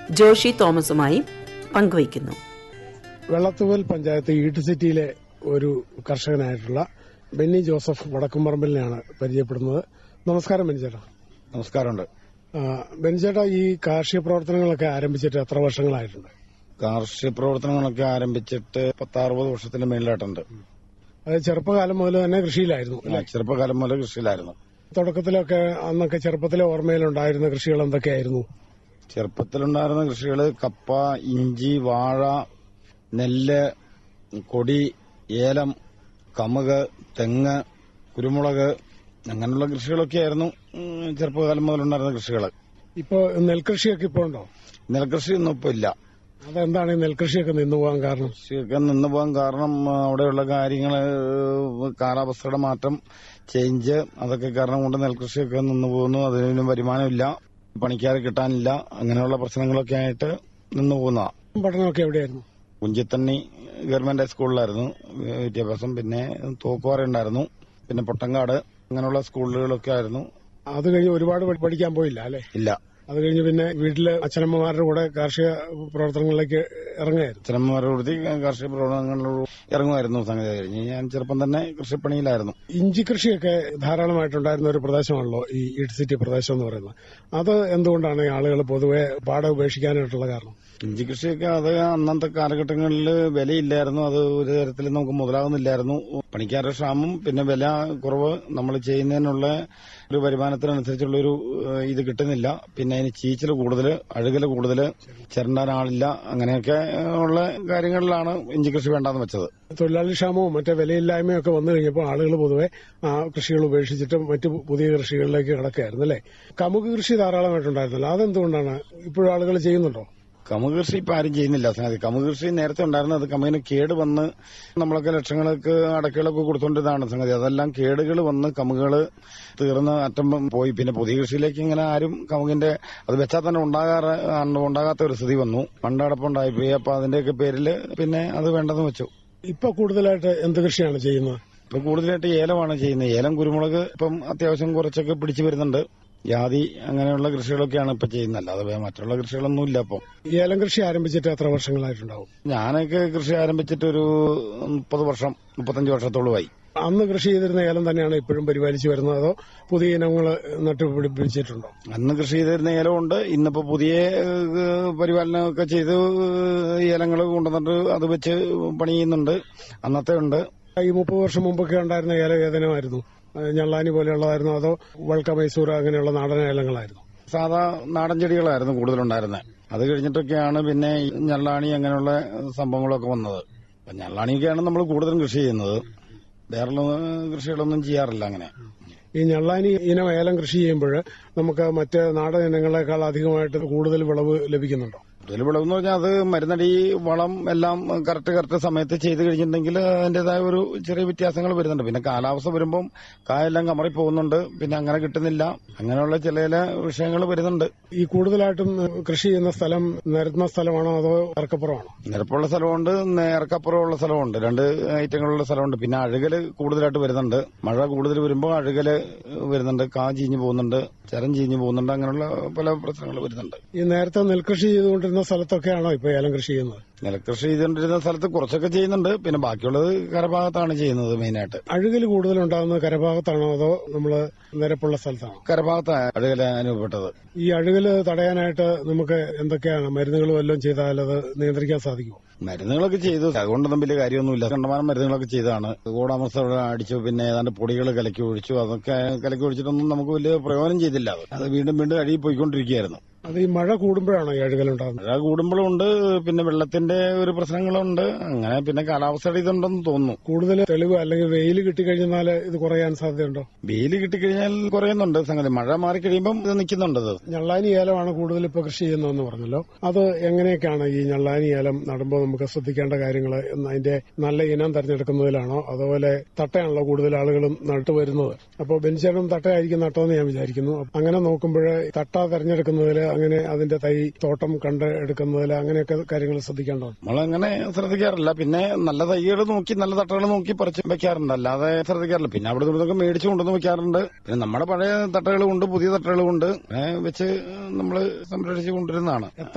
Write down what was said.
ജോഷി തോമസുമായി പങ്കുവയ്ക്കുന്നു വെള്ളത്തൂവൽ പഞ്ചായത്ത് ഈട്ട് സിറ്റിയിലെ ഒരു കർഷകനായിട്ടുള്ള ബെന്നി ജോസഫ് വടക്കുംപറമ്പിലിനെയാണ് പരിചയപ്പെടുന്നത് നമസ്കാരം ബെന്നിച്ചേട്ടാ നമസ്കാരമുണ്ട് ആ, ബെന്നിച്ചേട്ടാ ഈ കാർഷിക പ്രവർത്തനങ്ങളൊക്കെ ആരംഭിച്ചിട്ട് എത്ര വർഷങ്ങളായിട്ടുണ്ട് കാർഷിക പ്രവർത്തനങ്ങളൊക്കെ ആരംഭിച്ചിട്ട് പത്താറുപത് വർഷത്തിന് മേളിലായിട്ടുണ്ട് അത് ചെറുപ്പകാലം മുതൽ തന്നെ കൃഷിയിലായിരുന്നു അല്ലേ? ചെറുപ്പകാലം മുതൽ കൃഷിയിലായിരുന്നു തുടക്കത്തിലൊക്കെ അന്നൊക്കെ ചെറുപ്പത്തിലെ ഓർമ്മയിലുണ്ടായിരുന്ന കൃഷികൾ എന്തൊക്കെയായിരുന്നു ചെറുപ്പത്തിലുണ്ടായിരുന്ന കൃഷികൾ കപ്പ ഇഞ്ചി വാഴ നെല്ല് കൊടി ഏലം കമുക് തെങ്ങ് കുരുമുളക് അങ്ങനെയുള്ള കൃഷികളൊക്കെ ആയിരുന്നു ഉം, ചെറുപ്പകാലം മുതലുണ്ടായിരുന്ന കൃഷികൾ ഇപ്പോ നെൽകൃഷിയൊക്കെ ഇപ്പോൾ ഉണ്ടോ നെൽകൃഷിയൊന്നും ഇപ്പൊ ഇല്ല അതെന്താണ് ഈ നെൽകൃഷിയൊക്കെ നിന്നു പോകാൻ കാരണം കൃഷിയൊക്കെ നിന്ന് പോകാൻ കാരണം ആ, അവിടെയുള്ള കാര്യങ്ങൾ കാലാവസ്ഥയുടെ മാറ്റം ചേഞ്ച് അതൊക്കെ കാരണം കൊണ്ട് നെൽകൃഷിയൊക്കെ നിന്ന് പോകുന്നു അതിന് വരുമാനമില്ല പണിക്കാരെ കിട്ടാനില്ല അങ്ങനെയുള്ള പ്രശ്നങ്ങളൊക്കെ ആയിട്ട് നിന്ന് പോകുന്നതാ പഠനമൊക്കെ എവിടെയായിരുന്നു കുഞ്ചിത്തണ്ണി ഗവൺമെന്റ് ഹൈസ്കൂളിലായിരുന്നു വിദ്യാഭ്യാസം പിന്നെ തോക്കുവാറ ഉണ്ടായിരുന്നു പിന്നെ പൊട്ടങ്കാട് അങ്ങനെയുള്ള സ്കൂളുകളൊക്കെ ആയിരുന്നു അത് കഴിഞ്ഞ് ഒരുപാട് പഠി- പഠിക്കാൻ പോയില്ല അല്ലെ ഇല്ല അത് കഴിഞ്ഞ് പിന്നെ വീട്ടില് അച്ഛനമ്മമാരുടെ കൂടെ കാർഷിക പ്രവർത്തനങ്ങളിലേക്ക് ഇറങ്ങുകയായിരുന്നു അച്ഛനമ്മമാരോട് കാർഷിക പ്രവർത്തനങ്ങളിലൂടെ ഇറങ്ങുമായിരുന്നു സംഗതി കഴിഞ്ഞ് ഞാൻ ചെറുപ്പം തന്നെ കൃഷിപ്പണിയിലായിരുന്നു ഇഞ്ചി കൃഷിയൊക്കെ ധാരാളമായിട്ടുണ്ടായിരുന്ന ഒരു പ്രദേശമാണല്ലോ ഈ ഇഡ് സിറ്റി പ്രദേശം എന്ന് പറയുന്നത് അത് എന്തുകൊണ്ടാണ് ഈ ആളുകൾ പൊതുവെ പാടം ഉപേക്ഷിക്കാനായിട്ടുള്ള കാരണം ഇഞ്ചി കൃഷിയൊക്കെ അത് അന്നത്തെ കാലഘട്ടങ്ങളിൽ വിലയില്ലായിരുന്നു അത് ഒരു തരത്തിൽ നമുക്ക് മുതലാകുന്നില്ലായിരുന്നു പണിക്കാരുടെ ക്ഷാമം പിന്നെ വില കുറവ് നമ്മൾ ചെയ്യുന്നതിനുള്ള ഒരു വരുമാനത്തിനനുസരിച്ചുള്ള ഒരു ഏഹ്, ഇത് കിട്ടുന്നില്ല പിന്നെ അതിന് ചീച്ചൽ കൂടുതൽ അഴുകൽ കൂടുതൽ ചിരണ്ടാൻ ആളില്ല അങ്ങനെയൊക്കെ ഉള്ള കാര്യങ്ങളിലാണ് ഇഞ്ചി കൃഷി വേണ്ടാന്ന് വെച്ചത് തൊഴിലാളി ക്ഷാമവും മറ്റേ വിലയില്ലായ്മയും ഒക്കെ വന്നു കഴിഞ്ഞപ്പോൾ ആളുകൾ പൊതുവെ ആ കൃഷികൾ ഉപേക്ഷിച്ചിട്ട് മറ്റു പുതിയ കൃഷികളിലേക്ക് കിടക്കുകയായിരുന്നു അല്ലേ കമുക് കൃഷി ധാരാളമായിട്ടുണ്ടായിരുന്നല്ലോ അതെന്തുകൊണ്ടാണ് ഇപ്പോഴും ആളുകൾ ചെയ്യുന്നുണ്ടോ കമുക് കൃഷി ഇപ്പൊ ആരും ചെയ്യുന്നില്ല സംഗതി കമുക് കൃഷി നേരത്തെ ഉണ്ടായിരുന്നത് കമുകിന് കേട് വന്ന് നമ്മളൊക്കെ ലക്ഷങ്ങൾക്ക് അടക്കുകളൊക്കെ കൊടുത്തോണ്ടിരുന്നതാണ് സംഗതി അതെല്ലാം കേടുകൾ വന്ന് കമുകുകൾ തീർന്ന് അറ്റം പോയി പിന്നെ പുതിയ കൃഷിയിലേക്ക് ഇങ്ങനെ ആരും കമുകിന്റെ അത് വെച്ചാൽ തന്നെ ഉണ്ടാകാറ് ഉണ്ടാകാത്ത ഒരു സ്ഥിതി വന്നു പണ്ടടപ്പുണ്ടായി പോയി അപ്പൊ അതിന്റെയൊക്കെ പേരിൽ പിന്നെ അത് വേണ്ടെന്ന് വെച്ചു ഇപ്പൊ കൂടുതലായിട്ട് എന്ത് കൃഷിയാണ് ചെയ്യുന്നത് ഇപ്പൊ കൂടുതലായിട്ട് ഏലമാണ് ചെയ്യുന്നത് ഏലം കുരുമുളക് ഇപ്പം അത്യാവശ്യം കുറച്ചൊക്കെ പിടിച്ചു വരുന്നുണ്ട് ജാതി അങ്ങനെയുള്ള കൃഷികളൊക്കെയാണ് ഇപ്പൊ ചെയ്യുന്നത് അല്ലാതെ വേ- മറ്റുള്ള കൃഷികളൊന്നും ഇല്ല ഇപ്പം ഈ ഏലം കൃഷി ആരംഭിച്ചിട്ട് എത്ര വർഷങ്ങളായിട്ടുണ്ടാവും ഞാനൊക്കെ കൃഷി ആരംഭിച്ചിട്ടൊരു മുപ്പത് വർഷം മുപ്പത്തഞ്ച് വർഷത്തോളമായി അന്ന് കൃഷി ചെയ്തിരുന്ന ഏലം തന്നെയാണ് ഇപ്പോഴും പരിപാലിച്ചു വരുന്നത് അതോ പുതിയ ഇനങ്ങൾ നട്ടുപിടിപ്പിച്ചിട്ടുണ്ടോ അന്ന് കൃഷി ചെയ്തിരുന്ന ഏലമുണ്ട് ഇന്നിപ്പോ പുതിയ ഏഹ്, പരിപാലനമൊക്കെ ചെയ്ത് ഏലങ്ങൾ കൊണ്ടുവന്നിട്ട് അത് വെച്ച് പണി ചെയ്യുന്നുണ്ട് അന്നത്തെ ഉണ്ട് ഈ മുപ്പത് വർഷം മുമ്പൊക്കെ ഉണ്ടായിരുന്ന ഏലം ഏതനമായിരുന്നു ഏഹ് ഞള്ളാനി പോലെയുള്ളതായിരുന്നു അതോ വൾക്ക മൈസൂർ അങ്ങനെയുള്ള നാടൻ ഏലങ്ങളായിരുന്നു സാധാ നാടൻ ചെടികളായിരുന്നു കൂടുതലുണ്ടായിരുന്നത് അത് കഴിഞ്ഞിട്ടൊക്കെയാണ് പിന്നെ ഈ ഞള്ളാണി അങ്ങനെയുള്ള സംഭവങ്ങളൊക്കെ വന്നത് അപ്പൊ ഞള്ളാണിയൊക്കെയാണ് നമ്മൾ കൂടുതലും കൃഷി ചെയ്യുന്നത് വേറെ കൃഷികളൊന്നും ചെയ്യാറില്ല അങ്ങനെ ഈ ഞള്ളാനി ഇനം ഏലം കൃഷി ചെയ്യുമ്പോൾ നമുക്ക് മറ്റ് നാടൻ ഇനങ്ങളെക്കാൾ അധികമായിട്ട് കൂടുതൽ വിളവ് ലഭിക്കുന്നുണ്ടോ കൂടുതൽ വിളവെന്ന് പറഞ്ഞാൽ അത് മരുന്നടി വളം എല്ലാം കറക്റ്റ് കറക്റ്റ് സമയത്ത് ചെയ്ത് കഴിഞ്ഞിട്ടുണ്ടെങ്കിൽ അതിന്റേതായ ഒരു ചെറിയ വ്യത്യാസങ്ങൾ വരുന്നുണ്ട് പിന്നെ കാലാവസ്ഥ വരുമ്പം കായെല്ലാം കമറി പോകുന്നുണ്ട് പിന്നെ അങ്ങനെ കിട്ടുന്നില്ല അങ്ങനെയുള്ള ചില ചില വിഷയങ്ങൾ വരുന്നുണ്ട് ഈ കൂടുതലായിട്ടും കൃഷി ചെയ്യുന്ന സ്ഥലം നിരന്ന സ്ഥലമാണോ അതോ ഇറക്കപ്പുറമാണോ നിരപ്പുള്ള സ്ഥലമുണ്ട് നേർക്കപ്പുറമുള്ള സ്ഥലമുണ്ട് രണ്ട് ഐറ്റങ്ങളുള്ള സ്ഥലമുണ്ട് പിന്നെ അഴുകല് കൂടുതലായിട്ട് വരുന്നുണ്ട് മഴ കൂടുതൽ വരുമ്പോൾ അഴുകല് വരുന്നുണ്ട് കാ ചീഞ്ഞു പോകുന്നുണ്ട് ചരം ചീഞ്ഞു പോകുന്നുണ്ട് അങ്ങനെയുള്ള പല പ്രശ്നങ്ങൾ വരുന്നുണ്ട് ഈ നേരത്തെ നെൽകൃഷി ചെയ്തുകൊണ്ടിരുന്ന സ്ഥലത്തൊക്കെയാണോ ഇപ്പൊ ഏലം കൃഷി ചെയ്യുന്നത് നെൽകൃഷി ചെയ്തുകൊണ്ടിരുന്ന സ്ഥലത്ത് കുറച്ചൊക്കെ ചെയ്യുന്നുണ്ട് പിന്നെ ബാക്കിയുള്ളത് കരഭാഗത്താണ് ചെയ്യുന്നത് മെയിനായിട്ട് അഴുകൽ കൂടുതലുണ്ടാകുന്നത് കരഭാഗത്താണോ അതോ നമ്മള് നിരപ്പുള്ള സ്ഥലത്താണോ കരഭാഗത്താണ് അഴുകല അനുഭവപ്പെട്ടത് ഈ അഴുകല് തടയാനായിട്ട് നമുക്ക് എന്തൊക്കെയാണ് മരുന്നുകൾ വല്ലതും ചെയ്താൽ അത് നിയന്ത്രിക്കാൻ സാധിക്കുമോ മരുന്നുകളൊക്കെ ചെയ്തു അതുകൊണ്ടൊന്നും വലിയ കാര്യമൊന്നുമില്ല കണ്ടമാനം മരുന്നുകളൊക്കെ ചെയ്തതാണ് കൂടാമസ അടിച്ചു പിന്നെ ഏതാണ്ട് പൊടികൾ കലക്കി ഒഴിച്ചു അതൊക്കെ കലക്കി ഒഴിച്ചിട്ടൊന്നും നമുക്ക് വലിയ പ്രയോജനം ചെയ്തില്ല അത് അത് വീണ്ടും വീണ്ടും അഴുകി പോയിക്കൊണ്ടിരിക്കുകയായിരുന്നു അത് ഈ മഴ കൂടുമ്പോഴാണോ ഈ അഴുകൽ ഉണ്ടാകുന്നത് മഴ കൂടുമ്പോഴും ഉണ്ട് പിന്നെ വെള്ളത്തിന്റെ ഒരു പ്രശ്നങ്ങളുണ്ട് അങ്ങനെ പിന്നെ കാലാവസ്ഥയുടെ ഇതുണ്ടെന്ന് തോന്നുന്നു കൂടുതൽ തെളിവ് അല്ലെങ്കിൽ വെയിൽ കിട്ടിക്കഴിഞ്ഞാൽ ഇത് കുറയാൻ സാധ്യതയുണ്ടോ വെയിൽ കിട്ടിക്കഴിഞ്ഞാൽ കുറയുന്നുണ്ട് സംഗതി മഴ മാറിക്കഴിയുമ്പം ഇത് നിൽക്കുന്നുണ്ട് അത് ഞള്ളാനി ഏലമാണ് കൂടുതൽ ഇപ്പൊ കൃഷി ചെയ്യുന്നതെന്ന് പറഞ്ഞല്ലോ അത് എങ്ങനെയൊക്കെയാണ് ഈ ഞള്ളാനി ഏലം നടുമ്പോൾ നമുക്ക് ശ്രദ്ധിക്കേണ്ട കാര്യങ്ങൾ അതിന്റെ നല്ല ഇനം തെരഞ്ഞെടുക്കുന്നതിലാണോ അതുപോലെ തട്ടയാണല്ലോ കൂടുതൽ ആളുകളും നട്ടു വരുന്നത് അപ്പോൾ ബെഞ്ചേറും തട്ടയായിരിക്കും നട്ടതെന്ന് ഞാൻ വിചാരിക്കുന്നു അങ്ങനെ നോക്കുമ്പോൾ തട്ട തെരഞ്ഞെടുക്കുന്നതിൽ അങ്ങനെ അതിന്റെ തൈ തോട്ടം കണ്ട് എടുക്കുന്നതിൽ അങ്ങനെയൊക്കെ കാര്യങ്ങൾ ശ്രദ്ധിക്കേണ്ടതാണ് നമ്മളങ്ങനെ ശ്രദ്ധിക്കാറില്ല പിന്നെ നല്ല തൈകൾ നോക്കി നല്ല തട്ടകൾ നോക്കി പറിച്ച് വെക്കാറുണ്ട് അല്ലാതെ ശ്രദ്ധിക്കാറില്ല പിന്നെ അവിടെ നിന്നൊക്കെ മേടിച്ചു കൊണ്ടുവന്ന് വെക്കാറുണ്ട് പിന്നെ നമ്മുടെ പഴയ തട്ടകളും ഉണ്ട് പുതിയ തട്ടകളും ഉണ്ട് അങ്ങനെ വെച്ച് നമ്മൾ സംരക്ഷിച്ചു കൊണ്ടിരുന്നതാണ്